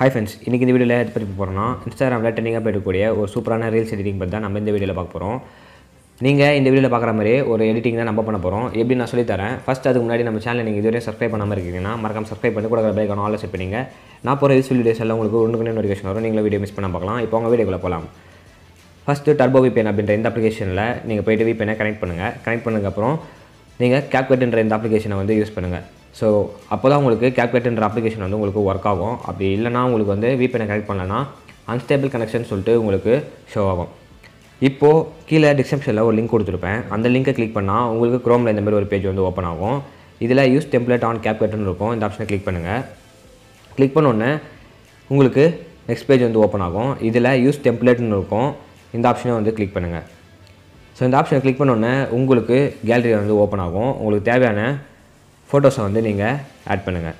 hi friends இன்றைக்கி இந்த வீடியோவில் எது பற்றி போகிறோம்னா இன்ஸ்டாகிராமில் ட்ரெண்டிங்காக போயிடக்கூடிய ஒரு சூப்பரான ரீல்ஸ் எடிட்டிங் பற்றி தான் நம்ம இந்த வீடியோவில் பார்க்க போகிறோம் நீங்கள் இந்த வீடியோவில் பார்க்குற மாதிரி ஒரு எடிட்டிங் தான் நம்ம பண்ண போகிறோம் எப்படி நான் சொல்லித்தரேன் ஃபஸ்ட் அதுக்கு முன்னாடி நம்ம சேனலை நீங்கள் இதுவரை சப்ஸ்கிரைப் பண்ணாமல் இருக்கீங்கன்னா மறக்காம சப்ஸ்கிரைப் பண்ணி கூட பைக்கான ஆல் செட் பண்ணிங்க நான் போகிற யூஸ்ஃபுல் வீடியோஸ் எல்லாம் உங்களுக்கு ஒன்றுக்கு நோட்டிஃபிகேஷன் வரும் நீங்களும் வீடியோ மிஸ் பண்ண பார்க்கலாம் இப்போ உங்கள் வீடியோக்குள்ளே போகலாம் ஃபஸ்ட்டு டர்போ விபேன் அப்படின்ற இந்த அப்ளிகேஷனில் நீங்கள் போய்ட்டு விபேனை கனெக்ட் பண்ணுங்கள் கனெக்ட் பண்ணதுக்கப்புறம் நீங்கள் கேப்கட்ன்ற இந்த அப்ளிகேஷனை வந்து யூஸ் பண்ணுங்கள் ஸோ அப்போ தான் உங்களுக்கு கேப்கட்ன்ற அப்ளிகேஷன் வந்து உங்களுக்கு ஒர்க் ஆகும் அப்படி இல்லைனா உங்களுக்கு வந்து விபேனை கனெக்ட் பண்ணலன்னா அன்ஸ்டேபிள் கனெக்ஷன் சொல்லிட்டு உங்களுக்கு ஷோ ஆகும் இப்போது கீழே டிஸ்கிரிப்ஷனில் ஒரு லிங்க் கொடுத்துருப்பேன் அந்த லிங்கை கிளிக் பண்ணால் உங்களுக்கு க்ரோமில் இந்த மாதிரி ஒரு பேஜ் வந்து ஓப்பன் ஆகும் இதில் யூஸ் டெம்ப்ளேட் ஆன் கேப்கட்னு இருக்கும் இந்த ஆப்ஷனை கிளிக் பண்ணுங்கள் கிளிக் பண்ணோன்னே உங்களுக்கு நெக்ஸ்ட் பேஜ் வந்து ஓப்பன் ஆகும் இதில் யூஸ் டெம்ப்ளேட்னு இருக்கும் இந்த ஆப்ஷனை வந்து கிளிக் பண்ணுங்கள் ஸோ இந்த ஆப்ஷனை கிளிக் பண்ணோன்னே உங்களுக்கு கேலரி வந்து ஓப்பன் ஆகும் உங்களுக்கு தேவையான ஃபோட்டோஸை வந்து நீங்கள் ஆட் பண்ணுங்கள்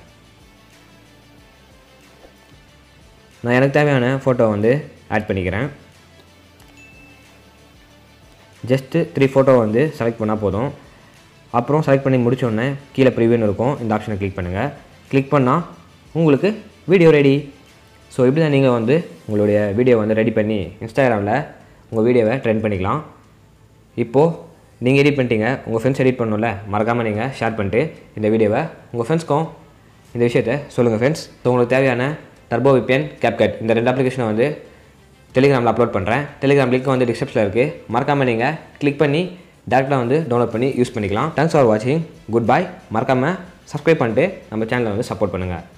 நான் எனக்கு தேவையான ஃபோட்டோ வந்து ஆட் பண்ணிக்கிறேன் ஜஸ்ட்டு த்ரீ ஃபோட்டோ வந்து செலக்ட் பண்ணால் போதும் அப்புறம் செலக்ட் பண்ணி முடிச்சோடனே கீழே ப்ரிவியூன்னு இருக்கும் இந்த ஆப்ஷனை கிளிக் பண்ணுங்கள் கிளிக் பண்ணால் உங்களுக்கு வீடியோ ரெடி ஸோ இப்படி தான் நீங்கள் வந்து உங்களுடைய வீடியோ வந்து ரெடி பண்ணி இன்ஸ்டாகிராமில் உங்கள் வீடியோவை ட்ரெண்ட் பண்ணிக்கலாம் இப்போது நீங்கள் எடிட் பண்ணிட்டீங்க உங்கள் ஃப்ரெண்ட்ஸ் எடிட் பண்ணணும்ல மறக்காமல் நீங்கள் ஷேர் பண்ணிட்டு இந்த வீடியோவை உங்கள் ஃப்ரெண்ட்ஸ்க்கும் இந்த விஷயத்தை சொல்லுங்கள் ஃப்ரெண்ட்ஸ் ஸோ உங்களுக்கு தேவையான டர்போ விபிஎன் கேப்கட் இந்த ரெண்டு அப்ளிகேஷனை வந்து டெலிகிராமில் அப்லோட் பண்ணுறேன் டெலிகிராம் லிங்க் வந்து டிஸ்கிரிப்ஷனில் இருக்குது மறக்காமல் நீங்கள் கிளிக் பண்ணி டேரெக்டாக வந்து டவுன்லோட் பண்ணி யூஸ் பண்ணிக்கலாம் தேங்க்ஸ் ஃபார் வாட்சிங் குட் பை மறக்காமல் சப்ஸ்கிரைப் பண்ணிட்டு நம்ம சேனலை வந்து சப்போர்ட் பண்ணுங்கள்